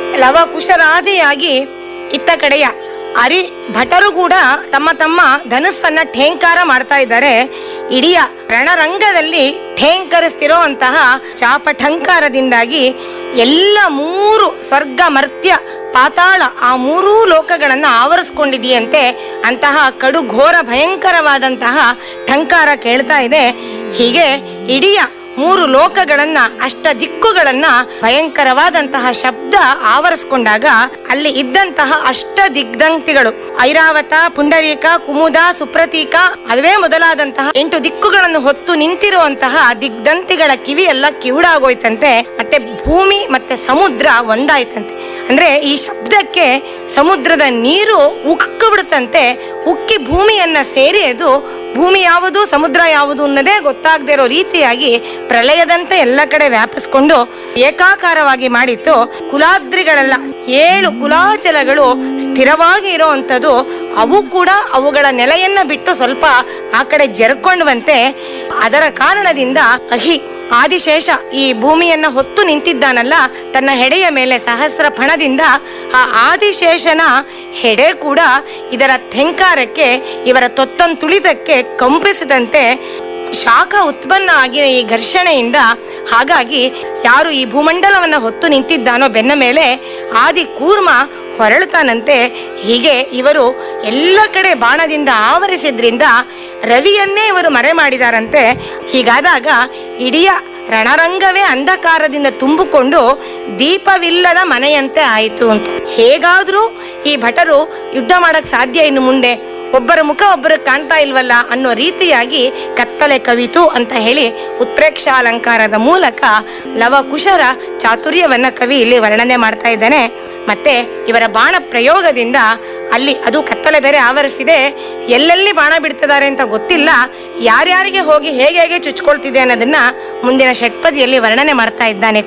ಲವಕುಶರಾದಿಯಾಗಿ ಇತ್ತ ಕಡೆಯ ಅರಿ ಭಟರು ಕೂಡ ತಮ್ಮ ತಮ್ಮ ಧನುಸ್ಸನ್ನ ಠೇಂಕಾರ ಮಾಡ್ತಾ ಇದ್ದಾರೆ ಇಡೀ ರಣರಂಗದಲ್ಲಿ ಠೇಂಕರಿಸ್ತಿರೋ ಅಂತಹ ಚಾಪಠಂಕಾರದಿಂದಾಗಿ ಎಲ್ಲ ಮೂರು ಸ್ವರ್ಗ ಮರ್ತ್ಯ ಪಾತಾಳ ಆ ಮೂರೂ ಲೋಕಗಳನ್ನ ಆವರಿಸ್ಕೊಂಡಿದೆಯಂತೆ ಅಂತಹ ಕಡು ಘೋರ ಭಯಂಕರವಾದಂತಹ ಠಂಕಾರ ಕೇಳ್ತಾ ಇದೆ ಹೀಗೆ ಇಡೀ ಮೂರು ಲೋಕಗಳನ್ನ ಅಷ್ಟ ದಿಕ್ಕುಗಳನ್ನ ಭಯಂಕರವಾದಂತಹ ಶಬ್ದ ಆವರಿಸ್ಕೊಂಡಾಗ ಅಲ್ಲಿ ಇದ್ದಂತಹ ಅಷ್ಟ ದಿಗ್ಧಂತಿಗಳು ಐರಾವತ ಪುಂಡರೀಕ ಕುಮುದ ಸುಪ್ರತೀಕ ಅದುವೇ ಮೊದಲಾದಂತಹ ಎಂಟು ದಿಕ್ಕುಗಳನ್ನು ಹೊತ್ತು ನಿಂತಿರುವಂತಹ ದಿಗ್ಧಂತಿಗಳ ಕಿವಿ ಎಲ್ಲ ಕಿವುಡಾಗೋಯ್ತಂತೆ ಮತ್ತೆ ಭೂಮಿ ಮತ್ತೆ ಸಮುದ್ರ ಒಂದಾಯ್ತಂತೆ ಅಂದ್ರೆ ಈ ಶಬ್ದಕ್ಕೆ ಸಮುದ್ರದ ನೀರು ಉಕ್ಕು ಬಿಡುತ್ತಂತೆ ಉಕ್ಕಿ ಭೂಮಿಯನ್ನ ಸೇರಿ ಅದು ಭೂಮಿ ಯಾವುದು ಸಮುದ್ರ ಯಾವುದು ಅನ್ನೋದೇ ಗೊತ್ತಾಗದೇ ಇರೋ ರೀತಿಯಾಗಿ ಪ್ರಳಯದಂತೆ ಎಲ್ಲ ಕಡೆ ವ್ಯಾಪಿಸ್ಕೊಂಡು ಏಕಾಕಾರವಾಗಿ ಮಾಡಿತ್ತು ಕುಲಾದ್ರಿಗಳೆಲ್ಲ ಏಳು ಕುಲಾಚಲಗಳು ಸ್ಥಿರವಾಗಿ ಇರೋವಂಥದ್ದು ಅವು ಕೂಡ ಅವುಗಳ ನೆಲೆಯನ್ನ ಬಿಟ್ಟು ಸ್ವಲ್ಪ ಆ ಕಡೆ ಜರ್ಕೊಂಡ್ವಂತೆ ಅದರ ಕಾರಣದಿಂದ ಅಹಿ ಆದಿಶೇಷ ಈ ಭೂಮಿಯನ್ನ ಹೊತ್ತು ನಿಂತಿದ್ದಾನಲ್ಲ ತನ್ನ ಹೆಡೆಯ ಮೇಲೆ ಸಹಸ್ರ ಫಣದಿಂದ ಆ ಆದಿಶೇಷನ ಹೆಡೆ ಕೂಡ ಇದರ ಥೆಂಕಾರಕ್ಕೆ ಇವರ ತೊತ್ತನ್ ತುಳಿತಕ್ಕೆ ಕಂಪಿಸಿದಂತೆ ಶಾಖ ಉತ್ಪನ್ನ ಆಗಿನ ಈ ಘರ್ಷಣೆಯಿಂದ ಹಾಗಾಗಿ ಯಾರು ಈ ಭೂಮಂಡಲವನ್ನ ಹೊತ್ತು ನಿಂತಿದ್ದಾನೋ ಬೆನ್ನ ಮೇಲೆ ಆದಿ ಕೂರ್ಮ ಹೊರಳುತ್ತಾನಂತೆ ಹೀಗೆ ಇವರು ಎಲ್ಲ ಕಡೆ ಬಾಣದಿಂದ ಆವರಿಸಿದ್ರಿಂದ ರವಿಯನ್ನೇ ಇವರು ಮರೆ ಮಾಡಿದಾರಂತೆ ಹೀಗಾದಾಗ ಇಡೀ ರಣರಂಗವೇ ಅಂಧಕಾರದಿಂದ ತುಂಬಿಕೊಂಡು ದೀಪವಿಲ್ಲದ ಮನೆಯಂತೆ ಆಯಿತು ಅಂತ ಹೇಗಾದ್ರೂ ಈ ಭಟರು ಯುದ್ಧ ಮಾಡಕ್ ಸಾಧ್ಯ ಇನ್ನು ಮುಂದೆ ಒಬ್ಬರ ಮುಖ ಒಬ್ಬರು ಕಾಣ್ತಾ ಇಲ್ವಲ್ಲ ಅನ್ನೋ ರೀತಿಯಾಗಿ ಕತ್ತಲೆ ಕವಿತು ಅಂತ ಹೇಳಿ ಉತ್ಪ್ರೇಕ್ಷಾಲಂಕಾರದ ಮೂಲಕ ಲವಕುಶರ ಚಾತುರ್ಯವನ್ನ ಕವಿ ಇಲ್ಲಿ ವರ್ಣನೆ ಮಾಡ್ತಾ ಇದ್ದಾನೆ ಮತ್ತೆ ಇವರ ಬಾಣ ಪ್ರಯೋಗದಿಂದ ಅಲ್ಲಿ ಅದು ಕತ್ತಲೆ ಬೇರೆ ಆವರಿಸಿದೆ ಎಲ್ಲೆಲ್ಲಿ ಬಾಣ ಬಿಡ್ತಿದ್ದಾರೆ ಅಂತ ಗೊತ್ತಿಲ್ಲ ಯಾರ್ಯಾರಿಗೆ ಹೋಗಿ ಹೇಗೆ ಹೇಗೆ ಚುಚ್ಕೊಳ್ತಿದೆ ಅನ್ನೋದನ್ನ ಮುಂದಿನ ಷಟ್ಪದಿಯಲ್ಲಿ ವರ್ಣನೆ ಮಾಡ್ತಾ ಇದ್ದಾನೆ